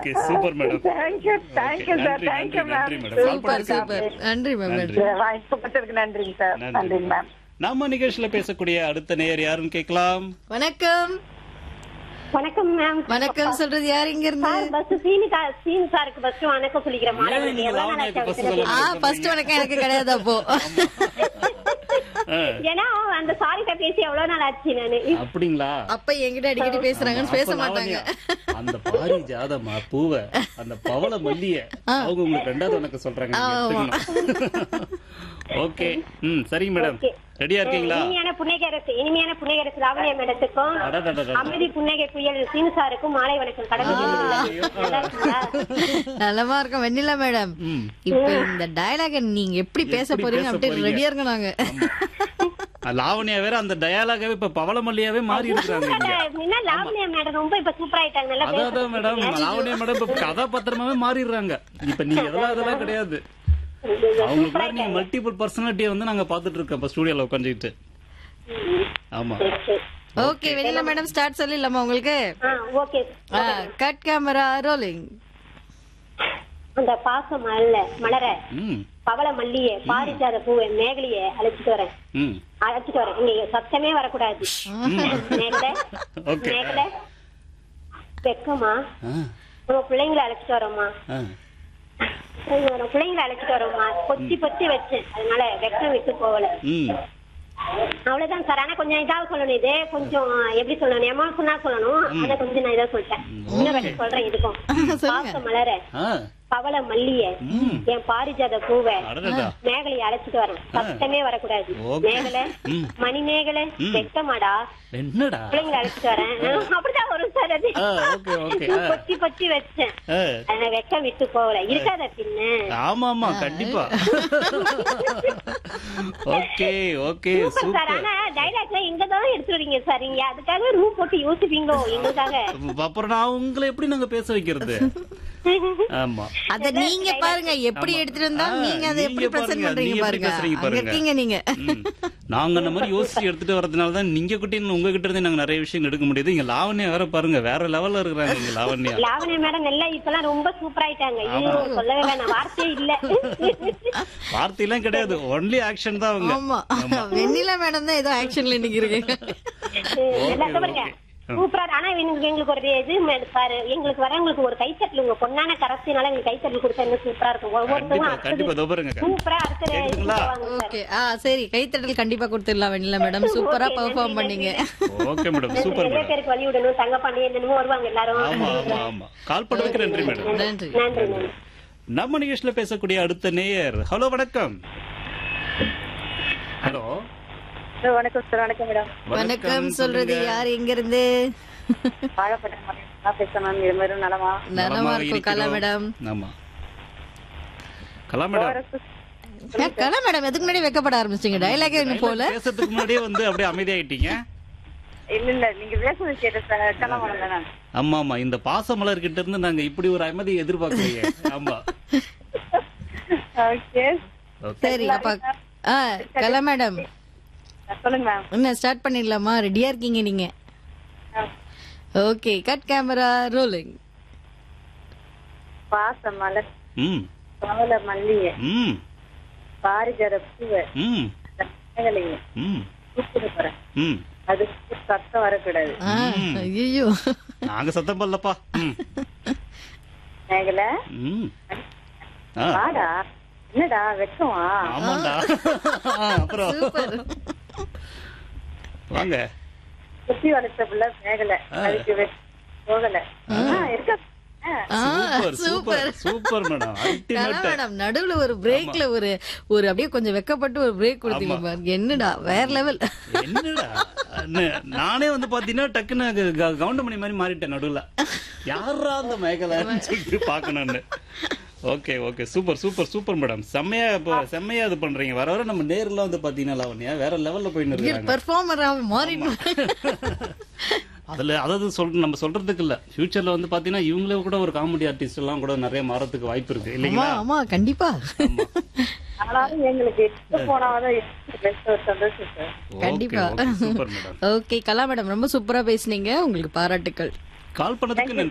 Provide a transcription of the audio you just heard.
Okay super madam thank you thank you sir நன்றி, thank you நன்றி, ma'am நன்றி, மேடம். சூப்பர் சூப்பர் நன்றி மேம் நன்றி வாய்ப்பு கொடுத்ததுக்கு நன்றிங்க சார் நன்றி நன்றிங்க மேம் நம்ம நிகழ்ச்சியில பேசக்கூடிய அடுத்த நேயர் யாருன்னு கேட்கலாம் வணக்கம் வணக்கம் மேம் வணக்கம் சொல்றது யார் இங்க இருந்து சார் பஸ் சீனு கா- சீனு சாருக்கு பஸ் வணக்கம் சொல்லிக்கிறேன் மாலை ஏன் வணக்கம். நீங்க எவ்வளவு நாள் லாவண்யாக்கு ஆச்சு bus அவருக்கு சொல்ல ஆ ஃபர்ஸ்ட் வணக்கம் எனக்கு கிடையாது அப்போ ஆ, ஏன்னா அந்த சாரிட்ட பேசி எவ்வளவு நாள் ஆச்சு நானு அப்படிங்களா அப்ப என்கிட்ட அடிக்கடி பேசுறாங்கன்னு பேச அப்ப மாட்டாங்க லாவண்யா, அந்த பாரி ஜாதமா பூவ அந்த பவள மல்லிய அவங்க உங்களுக்கு ரெண்டாவது உனக்கு சொல்றாங்க ஓகே ம் சரிங்க மேடம் Okay. ரெடியா இருக்கீங்களா இனிமையான புன்னகைரசு இனிமையான புன்னகைரசு ராவணியா மேடத்துக்கும் அடடடடட. அமைதி புன்னகை புயல் சீனு சாருக்கும் மாலை வணக்கம் கடமை நல்லா இருக்குங்களா நலமா இருக்கும் வெண்ணிலா மேடம் ம். இப்ப இந்த டயலாக நீங்க எப்படி பேச எப்படி போறீங்க பேச அப்படி போறீங்க? ரெடியா இருங்க நாங்க ஆ, லாவண்யா வேற அந்த டயாலாகவே இப்ப பவள மல்லியாவே மாறி இருக்கிறாங்க இங்க என்ன லாவணியா மேடம் ரொம்ப இப்ப சூப்பர் ஆயிட்டாங்க நல்லா அதான் அதான் மேடம் பேசுறாங்க. லாவண்யா மேடம் இப்ப கதாபாத்திரமாவே மாறிடுறாங்க இப்ப நீங்க எதெல்லாம் அதெல்லாம் கிடையாது அவங்களுக்கு நீங்க மல்டிபிள் பர்சனாலிட்டியை வந்து நாங்க பாத்துட்டு இருக்கோம் இப்ப ஸ்டூடியோல உட்காந்துக்கிட்டு ஆமா சரி, சரி. ஓகே வெண்ணிலா மேடம் ஸ்டார்ட் சொல்லிடலாமா உங்களுக்கு ஆ ஓகே கட் கேமரா ரோலிங் அந்த பாசம் மல்ல மலர ம் பவள மல்லிய பாரிஜாத பூவை மேகலைய அழைச்சிட்டு வரேன் ம் அழைச்சிட்டு வரேன் இங்க சத்தமே வரக்கூடாது மேகலை ஓகே மேகலை வெக்கமா ஆ நம்ம பிள்ளைங்களை அழைச்சிட்டு வரோம்மா ஆ நம்ம பிள்ளைங்களை அழைச்சிட்டு வரோம்மா பொத்தி பொத்தி வச்சேன் அதனால வெக்கம் விட்டு போகல ம் அவ்வளவுதான் சார் ஆனா கொஞ்சம் இதாக சொல்லணும் இது கொஞ்சம் எப்படி சொல்லணும் எமோஷனா சொல்லணும் அத கொஞ்சம் நான் இதாக சொல்லிட்டேன் இன்னொரு வாட்டி சொல்றேன் இதுக்கும் பாச மலர ஆ பவள மல்லிய ம் என் பாரிஜாத பூவை அடடடா மேகலையை அழைச்சிட்டு வரேன் சத்தமே வரக்கூடாது Okay. மேகலை ம். மணி மேகலை ம். வெக்கமாடா என்னடா பிள்ளைங்களை அழைச்சிட்டு வரேன் அப்படிதான் வரும் சார் அது ஆ, okay, okay. ஆ. பொத்தி பொத்தி வச்சேன் ஆ, அதை வெக்க விட்டு போகல இருக்காத பின்ன ஆமா ஆமா கண்டிப்பா okay okay super sir super ஆனா டைலாக்ல எங்க தான் எடுத்து வரீங்க சார் நீங்க அதுக்காக ரூம் போட்டு யோசிப்பீங்களோ எங்களுக்காக அப்புறம் நான் உங்களை எப்படி நாங்க பேச வைக்கிறது ஆமா அத நீங்க பாருங்க எப்படி எடுத்துட்டு வந்தா ஆ, நீங்க அதை எப்படி நீங்க பிரசன்ட் பாருங்க, பண்றீங்க நீங்க எப்படி பாருங்க பேசுறீங்க அங்க பாருங்க. இருக்கீங்க நீங்க ம். நாங்க அந்த மாதிரி யோசிச்சு எடுத்துட்டு வரதுனால தான் நீங்க கிட்ட இருந்து உங்ககிட்ட இருந்து நாங்க நிறைய விஷயம் எடுக்க முடியுது இங்க லாவண்யா வேற பாருங்க வேற லெவல்ல இருக்கிறாங்க இங்க லாவண்யா லாவண்யா மேடம் எல்லாம் இப்பெல்லாம் ரொம்ப சூப்பர் ஆயிட்டாங்க ஐயோ சொல்லவே வேணாம் வார்த்தையே இல்ல வார்த்தையெல்லாம் கிடையாது ஒன்லி ஆக்ஷன் தான் அவங்க ஆமா வெண்ணிலா மேடம் தான் ஏதோ ஆக்ஷன்ல இன்னைக்கு இருக்கீங்க எல்லாம் பாருங்க சூப்பரா ஆனா எங்களுக்கு எங்களுக்கு ஒரு இது மே- பாரு எங்களுக்கு வரவங்களுக்கு ஒரு கைத்தட்டல் உங்க பொண்ணான கரத்தினால எங்களுக்கு கைத்தட்டல் கொடுத்தா இன்னும் சூப்பரா இருக்கும் கண்டிப்பா ஒவ்வொருத்தரும் கண்டிப்பா இதோ பாருங்க சூப்பரா அடுத்த கேக்குதுங்களா? ஓகே ஆ சரி கைத்தட்டல் கண்டிப்பா கொடுத்துடலாம் வெண்ணிலா மேடம் சூப்பரா Okay, பெர்ஃபார்ம் நன்றி, பண்ணீங்க ஓகே மேடம் சூப்பர் நிறைய மேடம் பேருக்கு வழி விடணும் தங்கப்பாண்டி என்னமோ வருவாங்க எல்லாரும் ஆமா ஆமா ஆமா கால் பண்ணதுக்கு நன்றி மேடம் நன்றி நன்றி நன்றி நம்ம நிகழ்ச்சியில பேசக்கூடிய அடுத்த நேயர் ஹலோ வணக்கம் ஹலோ வணக்கம் சார் வணக்கம் மேடம் வணக்கம் சொல்றது யார் எங்க இருந்து வாழப்பட்ட மாதிரி பேசணும் இது மாதிரி நலமா நலமா இருக்கும் கலா மேடம் ஆமா கலா மேடம் ஏன் கலா மேடம் எதுக்கு முன்னாடி வைக்கப்பட ஆரம்பிச்சிங்க டைலாகே இன்னும் போல பேசுறதுக்கு முன்னாடியே வந்து அப்படியே அமைதியாயிட்டீங்க இல்ல இல்ல நீங்க பேசுறது கேட்டேன் சார் கலமாடம் நான் ஆமா ஆமா இந்த பாசமலர் கிட்ட இருந்து நாங்க இப்படி ஒரு அமைதி எதிர்பார்க்கலையே ஆமா ஓகே ஓகே சரி அப்ப ஆ கலா மேடம் சொல்லுங்க மேம் என்ன ஸ்டார்ட் பண்ணிடலாமா ரெடியா இருக்கீங்க நீங்க ஓகே கட் கேமரா ரோலிங் பாச மலர் ம் பவள மல்லிய ம் பாரிஜாத பூவை ம் மேகலைய ம் கூப்பிட்டு போறேன் ம் அது சத்தம் வரக்கூடாது ஐயோ நாங்க சத்தம் பண்ணலப்பா ம் மேகலை ம் ஆ வாடா என்னடா வெக்கமா ஆமாண்டா ஆ, அப்புறம் வாங்க குத்தி வளர்த்த புள்ள மேகலை அதுக்கு வெ- போகல ஆ, இருக்கா ஆ, super super super madam Kala ultimate madam நடுவுல ஒரு பிரேக்ல ஒரு ஒரு அப்படியே கொஞ்சம் வெக்கப்பட்டு ஒரு பிரேக் கொடுத்தீங்க பாருங்க என்னடா வேற லெவல் என்னடா ந- நானே வந்து பாத்தீங்கன்னா டக்குன்னு க- க- கவுண்டமணி மாதிரி மாறிட்டேன் நடுவுல யாரா அந்த மேகலைன்னு சொல்லிட்டு பாக்கணும்னு okay okay super super super madam செம்மையா இப்போ செம்மையா இது பண்றீங்க வர வர நம்ம நேர்ல வந்து பாத்தீங்கன்னா லாவண்யா வேற லெவல்ல போயின்னு இருக்காங்க பெர்ஃபார்மரா மாறிட்டு அதுல அதாவது சொல் நம்ம சொல்றதுக்கு இல்ல ஃபியூச்சர்ல வந்து பாத்தீங்கன்னா இவங்களே கூட ஒரு காமெடி ஆர்டிஸ்ட் எல்லாம் கூட நிறைய மாறத்துக்கு வாய்ப்பு இருக்கு ஆமா இல்லைங்களா ஆமா கண்டிப்பா ஆனாலும் எங்களுக்கு எப்ப போனாலும் பெஸ்ட் ஒரு சந்தோஷம் சார் கண்டிப்பா super madam okay Kala madam ரொம்ப சூப்பரா பேசுனீங்க உங்களுக்கு பாராட்டுக்கள் கால் பண்ணதுக்கு நன்றி